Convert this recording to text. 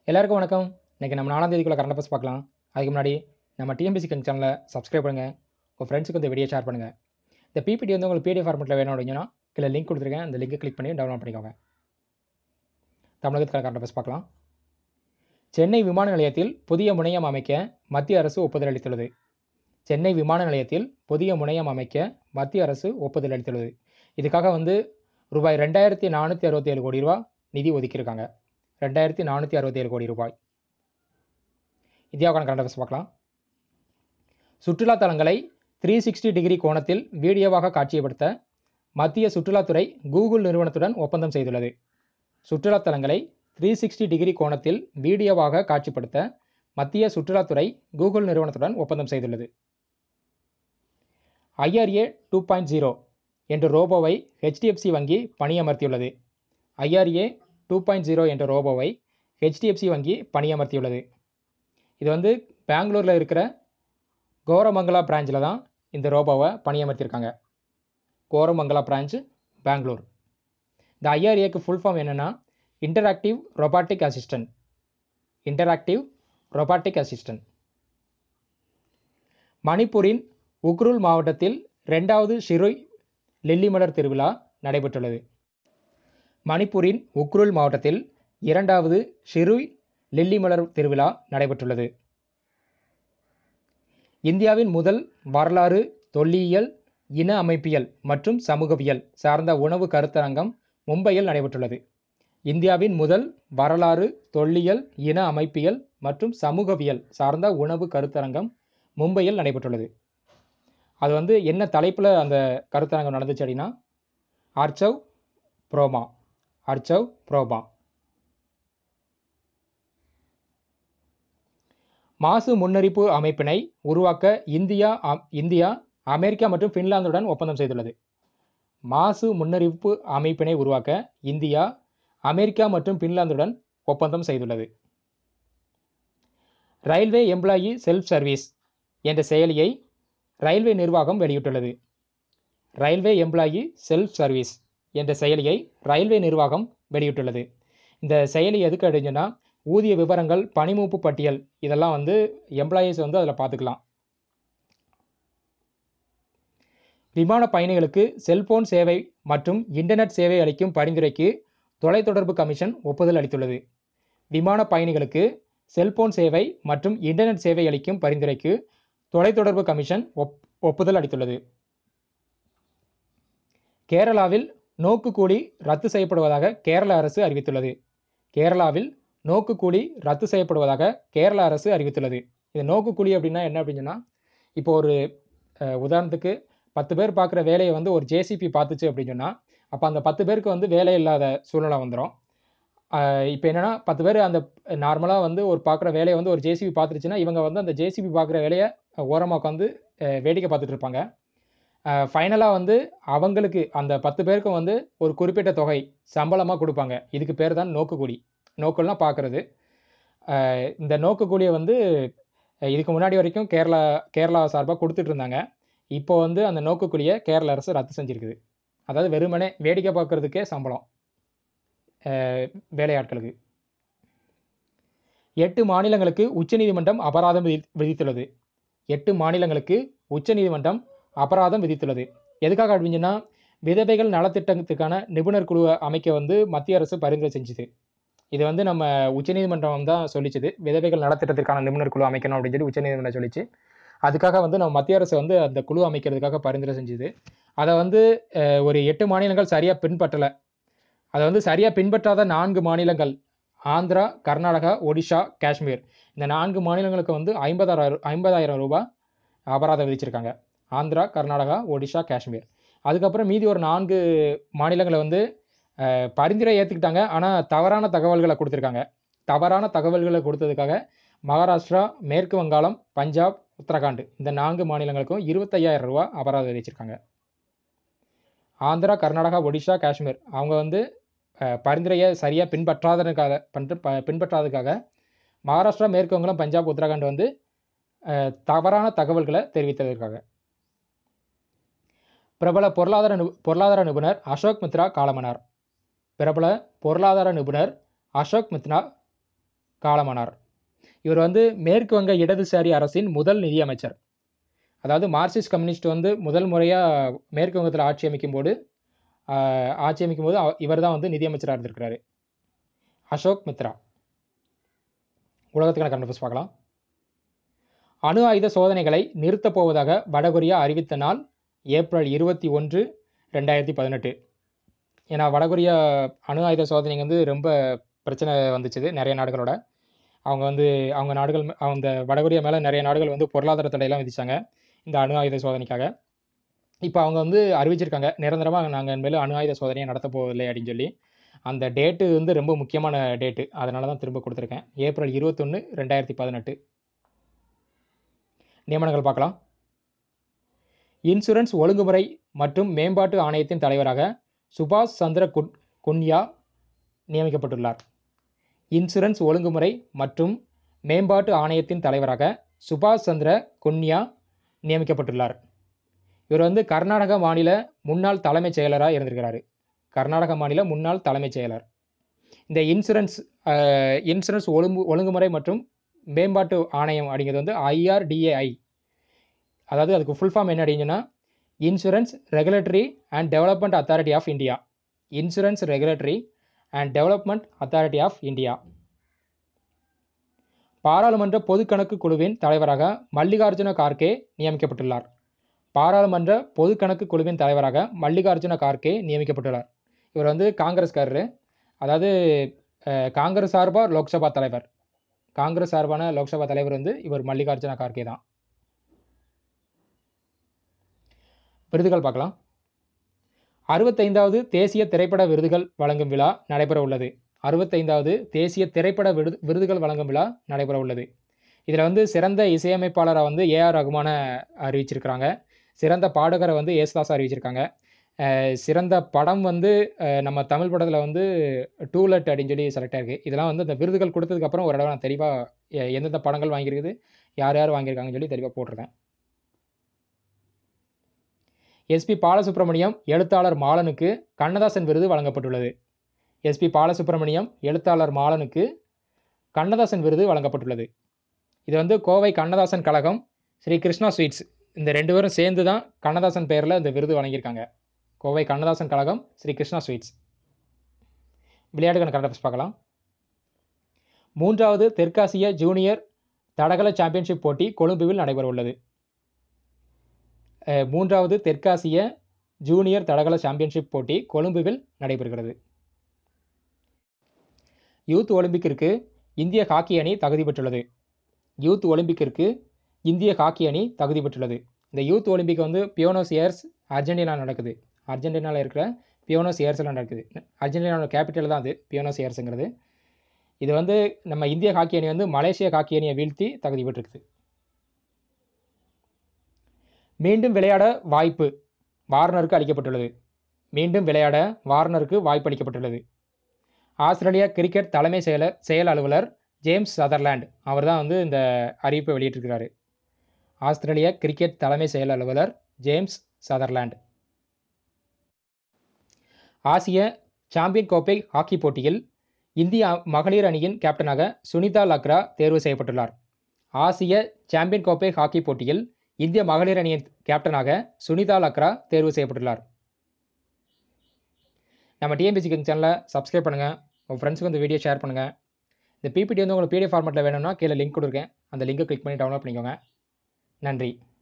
எல்லாருக்கும் வணக்கம் இன்றைக்கி நம்ம நாலாம் தேதிக்குள்ள கரண்ட் அஃபேர்ஸ் பார்க்கலாம் அதுக்கு முன்னாடி நம்ம டிஎம்பிசி கங் சேனலை சப்ஸ்கிரைப் பண்ணுங்கள் உங்கள் ஃப்ரெண்ட்ஸுக்கு இந்த வீடியோ ஷேர் பண்ணுங்கள் இந்த பிபிடி வந்து உங்களுக்கு பிடிஎஃப் ஃபார்மெட்டில் வேணும் அப்படின்னா கீழே லிங்க் கொடுத்துருக்கேன் அந்த லிங்கை கிளிக் பண்ணி டவுன்லோட் பண்ணிக்கோங்க தமிழகத்தில் கரண்ட் அஃபேர்ஸ் பார்க்கலாம் சென்னை விமான நிலையத்தில் புதிய முனையம் அமைக்க மத்திய அரசு ஒப்புதல் அளித்துள்ளது சென்னை விமான நிலையத்தில் புதிய முனையம் அமைக்க மத்திய அரசு ஒப்புதல் அளித்துள்ளது இதுக்காக வந்து ரூபாய் ரெண்டாயிரத்தி நானூற்றி அறுபத்தி ஏழு கோடி ரூபா நிதி ஒதுக்கியிருக்காங்க ரெண்டாயிரத்தி நானூற்றி அறுபத்தி ஏழு கோடி ரூபாய் இந்தியாவுக்கான கரண்ட் அஃபேர்ஸ் பார்க்கலாம் சுற்றுலா தலங்களை த்ரீ சிக்ஸ்டி டிகிரி கோணத்தில் வீடியோவாக காட்சிப்படுத்த மத்திய சுற்றுலாத்துறை கூகுள் நிறுவனத்துடன் ஒப்பந்தம் செய்துள்ளது சுற்றுலா தலங்களை த்ரீ சிக்ஸ்டி டிகிரி கோணத்தில் வீடியோவாக காட்சிப்படுத்த மத்திய சுற்றுலாத்துறை கூகுள் நிறுவனத்துடன் ஒப்பந்தம் செய்துள்ளது ஐஆர்ஏ டூ பாயிண்ட் ஜீரோ என்ற ரோபோவை ஹெச்டிஎஃப்சி வங்கி பணியமர்த்தியுள்ளது ஐஆர்ஏ டூ பாயிண்ட் ஜீரோ என்ற ரோபோவை ஹெச்டிஎஃப்சி வங்கி பணியமர்த்தியுள்ளது இது வந்து பெங்களூரில் இருக்கிற கோரமங்கலா பிரான்ச்சில் தான் இந்த ரோபோவை பணியமர்த்தியிருக்காங்க கோரமங்கலா பிரான்ச் பெங்களூர் இந்த ஐஆர்ஏக்கு ஃபுல் ஃபார்ம் என்னென்னா interactive robotic assistant interactive robotic assistant மணிப்பூரின் உக்ருல் மாவட்டத்தில் ரெண்டாவது ஷிருய் லில்லிமலர் திருவிழா நடைபெற்றுள்ளது மணிப்பூரின் உக்ருல் மாவட்டத்தில் இரண்டாவது ஷிருய் லில்லிமலர் திருவிழா நடைபெற்றுள்ளது இந்தியாவின் முதல் வரலாறு தொல்லியல் இன அமைப்பியல் மற்றும் சமூகவியல் சார்ந்த உணவு கருத்தரங்கம் மும்பையில் நடைபெற்றுள்ளது இந்தியாவின் முதல் வரலாறு தொல்லியல் இன அமைப்பியல் மற்றும் சமூகவியல் சார்ந்த உணவு கருத்தரங்கம் மும்பையில் நடைபெற்றுள்ளது அது வந்து என்ன தலைப்பில் அந்த கருத்தரங்கம் நடந்துச்சு அப்படின்னா ஆர்ச்சவ் ப்ரோமா அர்ச்சவ் ப்ரோபா மாசு முன்னறிப்பு அமைப்பினை உருவாக்க இந்தியா இந்தியா அமெரிக்கா மற்றும் பின்லாந்துடன் ஒப்பந்தம் செய்துள்ளது மாசு முன்னறிவிப்பு அமைப்பினை உருவாக்க இந்தியா அமெரிக்கா மற்றும் பின்லாந்துடன் ஒப்பந்தம் செய்துள்ளது ரயில்வே எம்ப்ளாயி செல்ஃப் சர்வீஸ் என்ற செயலியை ரயில்வே நிர்வாகம் வெளியிட்டுள்ளது ரயில்வே எம்ப்ளாயி செல்ஃப் சர்வீஸ் என்ற செயலியை ரயில்வே நிர்வாகம் வெளியிட்டுள்ளது இந்த செயலி எதுக்கு அடைஞ்சுன்னா ஊதிய விவரங்கள் பணிமூப்பு பட்டியல் இதெல்லாம் வந்து எம்ப்ளாயீஸ் வந்து அதில் பார்த்துக்கலாம் விமான பயணிகளுக்கு செல்போன் சேவை மற்றும் இன்டர்நெட் சேவை அளிக்கும் பரிந்துரைக்கு தொலைத்தொடர்பு கமிஷன் ஒப்புதல் அளித்துள்ளது விமான பயணிகளுக்கு செல்போன் சேவை மற்றும் இன்டர்நெட் சேவை அளிக்கும் பரிந்துரைக்கு தொலைத்தொடர்பு கமிஷன் ஒப் ஒப்புதல் அளித்துள்ளது கேரளாவில் நோக்கு கூலி ரத்து செய்யப்படுவதாக கேரள அரசு அறிவித்துள்ளது கேரளாவில் நோக்கு கூலி ரத்து செய்யப்படுவதாக கேரள அரசு அறிவித்துள்ளது இது நோக்கு கூலி அப்படின்னா என்ன அப்படின்னா இப்போ ஒரு உதாரணத்துக்கு பத்து பேர் பார்க்குற வேலையை வந்து ஒரு ஜேசிபி பார்த்துச்சு அப்படின்னு சொன்னால் அப்போ அந்த பத்து பேருக்கு வந்து வேலை இல்லாத சூழ்நிலை வந்துடும் இப்போ என்னென்னா பத்து பேர் அந்த நார்மலாக வந்து ஒரு பார்க்குற வேலையை வந்து ஒரு ஜேசிபி பார்த்துருச்சுன்னா இவங்க வந்து அந்த ஜேசிபி பார்க்குற வேலையை ஓரமாக உட்காந்து வேடிக்கை பார்த்துட்டு இருப்பாங்க ஃபைனலாக வந்து அவங்களுக்கு அந்த பத்து பேருக்கும் வந்து ஒரு குறிப்பிட்ட தொகை சம்பளமாக கொடுப்பாங்க இதுக்கு பேர் தான் நோக்குக்கூலி நோக்கல்னால் பார்க்குறது இந்த நோக்குக்கூலியை வந்து இதுக்கு முன்னாடி வரைக்கும் கேரளா கேரளா சார்பாக கொடுத்துட்டு இருந்தாங்க இப்போ வந்து அந்த நோக்குக்கூலியை கேரள அரசு ரத்து செஞ்சுருக்குது அதாவது வெறுமனே வேடிக்கை பார்க்குறதுக்கே சம்பளம் வேலையாட்களுக்கு எட்டு மாநிலங்களுக்கு உச்சநீதிமன்றம் அபராதம் விதி விதித்துள்ளது எட்டு மாநிலங்களுக்கு உச்சநீதிமன்றம் அபராதம் விதித்துள்ளது எதுக்காக அப்படின்னா விதவைகள் நலத்திட்டத்துக்கான நிபுணர் குழுவை அமைக்க வந்து மத்திய அரசு பரிந்துரை செஞ்சுது இது வந்து நம்ம உச்சநீதிமன்றம் தான் சொல்லிச்சுது விதவைகள் நலத்திட்டத்திற்கான நிபுணர் குழு அமைக்கணும் அப்படின்னு சொல்லி உச்சநீதிமன்றம் சொல்லிச்சு அதுக்காக வந்து நம்ம மத்திய அரசு வந்து அந்த குழு அமைக்கிறதுக்காக பரிந்துரை செஞ்சுது அதை வந்து ஒரு எட்டு மாநிலங்கள் சரியாக பின்பற்றலை அதை வந்து சரியாக பின்பற்றாத நான்கு மாநிலங்கள் ஆந்திரா கர்நாடகா ஒடிஷா காஷ்மீர் இந்த நான்கு மாநிலங்களுக்கு வந்து ஐம்பதாயிரம் ஐம்பதாயிரம் ரூபாய் அபராதம் விதிச்சிருக்காங்க ஆந்திரா கர்நாடகா ஒடிஷா காஷ்மீர் அதுக்கப்புறம் மீதி ஒரு நான்கு மாநிலங்களை வந்து பரிந்துரை ஏற்றுக்கிட்டாங்க ஆனால் தவறான தகவல்களை கொடுத்துருக்காங்க தவறான தகவல்களை கொடுத்ததுக்காக மகாராஷ்டிரா மேற்கு வங்காளம் பஞ்சாப் உத்தரகாண்ட் இந்த நான்கு மாநிலங்களுக்கும் இருபத்தையாயிரம் ரூபா அபராதம் விதிச்சிருக்காங்க ஆந்திரா கர்நாடகா ஒடிஷா காஷ்மீர் அவங்க வந்து பரிந்துரையை சரியாக பின்பற்றாததுக்காக பண்ற ப பின்பற்றாததுக்காக மகாராஷ்டிரா மேற்கு வங்காளம் பஞ்சாப் உத்தரகாண்ட் வந்து தவறான தகவல்களை தெரிவித்ததற்காக பிரபல பொருளாதார பொருளாதார நிபுணர் அசோக் மித்ரா காலமானார் பிரபல பொருளாதார நிபுணர் அசோக் மித்ரா காலமானார் இவர் வந்து மேற்கு வங்க இடதுசாரி அரசின் முதல் நிதியமைச்சர் அதாவது மார்க்சிஸ்ட் கம்யூனிஸ்ட் வந்து முதல் முறையாக மேற்கு வங்கத்தில் ஆட்சி அமைக்கும் போது ஆஹ், ஆட்சி அமைக்கும் போது இவர் தான் வந்து நிதியமைச்சராக இருந்திருக்கிறாரு அசோக் மித்ரா உலகத்துக்கான கரண்ட் அஃபேர்ஸ் பார்க்கலாம் அணு ஆயுத சோதனைகளை நிறுத்தப் போவதாக வடகொரியா அறிவித்த நாள் ஏப்ரல் இருபத்தி ஒன்று ரெண்டாயிரத்தி பதினெட்டு ஏன்னா வடகொரியா அணு ஆயுத சோதனை வந்து ரொம்ப பிரச்சனை வந்துச்சு நிறைய நாடுகளோட அவங்க வந்து அவங்க நாடுகள் மே- அந்த வடகொரியா மேலே நிறைய நாடுகள் வந்து பொருளாதார தடையெல்லாம் விதிச்சாங்க இந்த அணு ஆயுத சோதனைக்காக இப்போ அவங்க வந்து அறிவிச்சிருக்காங்க நிரந்தரமாக நாங்கள் இனிமேல் அணு ஆயுத சோதனையை நடத்த போவதில்லை அப்படின்னு சொல்லி அந்த டேட்டு வந்து ரொம்ப முக்கியமான டேட்டு அதனால தான் திரும்ப கொடுத்துருக்கேன் ஏப்ரல் இருபத்தொன்று ரெண்டாயிரத்தி பதினெட்டு நியமனங்கள் பார்க்கலாம் இன்சூரன்ஸ் ஒழுங்குமுறை மற்றும் மேம்பாட்டு ஆணையத்தின் தலைவராக சுபாஷ் சந்திர குன் குன்யா நியமிக்கப்பட்டுள்ளார் இன்சூரன்ஸ் ஒழுங்குமுறை மற்றும் மேம்பாட்டு ஆணையத்தின் தலைவராக சுபாஷ் சந்திர குன்யா நியமிக்கப்பட்டுள்ளார் இவர் வந்து கர்நாடக மாநில முன்னாள் தலைமைச் செயலராக இருந்திருக்கிறாரு கர்நாடக மாநில முன்னாள் தலைமைச் செயலர் இந்த இன்சூரன்ஸ் அஹ், இன்சூரன்ஸ் ஒழுங்கு ஒழுங்குமுறை மற்றும் மேம்பாட்டு ஆணையம் அப்படிங்கிறது வந்து ஐஆர்டிஏஐ அதாவது அதுக்கு ஃபுல் ஃபார்ம் என்ன அப்படிங்கன்னா insurance regulatory and development authority of India insurance regulatory and development authority of India பாராளுமன்ற பொதுக்கணக்கு குழுவின் தலைவராக மல்லிகார்ஜுன கார்கே நியமிக்கப்பட்டுள்ளார் பாராளுமன்ற பொதுக்கணக்கு குழுவின் தலைவராக மல்லிகார்ஜுன கார்கே நியமிக்கப்பட்டுள்ளார் இவர் வந்து காங்கிரஸ்காரரு அதாவது அஹ், காங்கிரஸ் சார்பாக லோக்சபா தலைவர் காங்கிரஸ் சார்பான லோக்சபா தலைவர் வந்து இவர் மல்லிகார்ஜுன கார்கே தான் விருதுகள் பார்க்கலாம் அறுபத்தைந்தாவது தேசிய திரைப்பட விருதுகள் வழங்கும் விழா நடைபெற உள்ளது அறுபத்தைந்தாவது தேசிய திரைப்பட விருது விருதுகள் வழங்கும் விழா நடைபெற உள்ளது இதில் வந்து சிறந்த இசையமைப்பாளரை வந்து ஏஆர் ரகுமான அறிவிச்சிருக்கிறாங்க சிறந்த பாடகரை வந்து ஏசுதாஸ் அறிவிச்சிருக்காங்க அஹ் சிறந்த படம் வந்து அஹ் நம்ம தமிழ் படத்தில் வந்து டூலெட் அப்படின்னு சொல்லி செலக்ட் ஆயிருக்கு இதெல்லாம் வந்து இந்த விருதுகள் கொடுத்ததுக்கப்புறம் ஒரு தடவை நான் தெளிவாக எந்தெந்த படங்கள் வாங்கியிருக்குது யார் யார் வாங்கியிருக்காங்கன்னு சொல்லி தெளிவாக போட்டிருக்கேன் எஸ்பி பாலசுப்ரமணியம் எழுத்தாளர் மாலனுக்கு கண்ணதாசன் விருது வழங்கப்பட்டுள்ளது எஸ்பி பாலசுப்ரமணியம் எழுத்தாளர் மாலனுக்கு கண்ணதாசன் விருது வழங்கப்பட்டுள்ளது இது வந்து கோவை கண்ணதாசன் கழகம் ஸ்ரீ கிருஷ்ணா ஸ்வீட்ஸ் இந்த ரெண்டு பேரும் சேர்ந்து தான் கண்ணதாசன் பெயரில் இந்த விருது வழங்கியிருக்காங்க கோவை கண்ணதாசன் கழகம் ஸ்ரீ கிருஷ்ணா ஸ்வீட்ஸ் விளையாட்டுக்கான கரெக்டாக பார்க்கலாம் மூன்றாவது தெற்காசிய ஜூனியர் தடகள சாம்பியன்ஷிப் போட்டி கொழும்புவில் நடைபெற உள்ளது அஹ், மூன்றாவது தெற்காசிய ஜூனியர் தடகள சாம்பியன்ஷிப் போட்டி கொழும்புவில் நடைபெறுகிறது யூத் ஒலிம்பிக்கிற்கு இந்திய ஹாக்கி அணி தகுதி பெற்றுள்ளது யூத் ஒலிம்பிக்கிற்கு இந்திய ஹாக்கி அணி தகுதி பெற்றுள்ளது இந்த யூத் ஒலிம்பிக் வந்து பியோனோஸ் ஏர்ஸ் அர்ஜென்டினா நடக்குது அர்ஜென்டினாவில் இருக்கிற பியோனோஸ் ஏர்ஸில் நடக்குது அர்ஜென்டினாவோட கேபிட்டல் தான் அது பியோனோஸ் ஏர்ஸுங்கிறது இது வந்து நம்ம இந்திய ஹாக்கி அணி வந்து மலேசிய ஹாக்கி அணியை வீழ்த்தி தகுதி பெற்றிருக்குது மீண்டும் விளையாட வாய்ப்பு வார்னருக்கு அளிக்கப்பட்டுள்ளது மீண்டும் விளையாட வார்னருக்கு வாய்ப்பு அளிக்கப்பட்டுள்ளது ஆஸ்திரேலியா கிரிக்கெட் தலைமை செயலர் செயல் அலுவலர் ஜேம்ஸ் சதர்லாண்ட் அவர் தான் வந்து இந்த அறிவிப்பை வெளியிட்டிருக்கிறாரு ஆஸ்திரேலிய கிரிக்கெட் தலைமை செயல் அலுவலர் ஜேம்ஸ் சதர்லாண்ட் ஆசிய சாம்பியன் கோப்பை ஹாக்கி போட்டியில் இந்திய மகளிர் அணியின் கேப்டனாக சுனிதா லக்ரா தேர்வு செய்யப்பட்டுள்ளார் ஆசிய சாம்பியன் கோப்பை ஹாக்கி போட்டியில் இந்திய மகளிர் அணியின் கேப்டனாக சுனிதா லக்ரா தேர்வு செய்யப்பட்டுள்ளார் நம்ம டிஎம்பிசி சேனலை சப்ஸ்கிரைப் பண்ணுங்கள் உங்கள் ஃப்ரெண்ட்ஸுக்கு இந்த வீடியோ ஷேர் பண்ணுங்கள் இந்த பிபிடி வந்து உங்களுக்கு பிடிஎஃப் ஃபார்மெட்டில் வேணும்னா கீழே லிங்க் கொடுத்துருக்கேன் அந்த லிங்கை கிளிக் பண்ணி டவுன்லோட் பண்ணிக்கோங்க நன்றி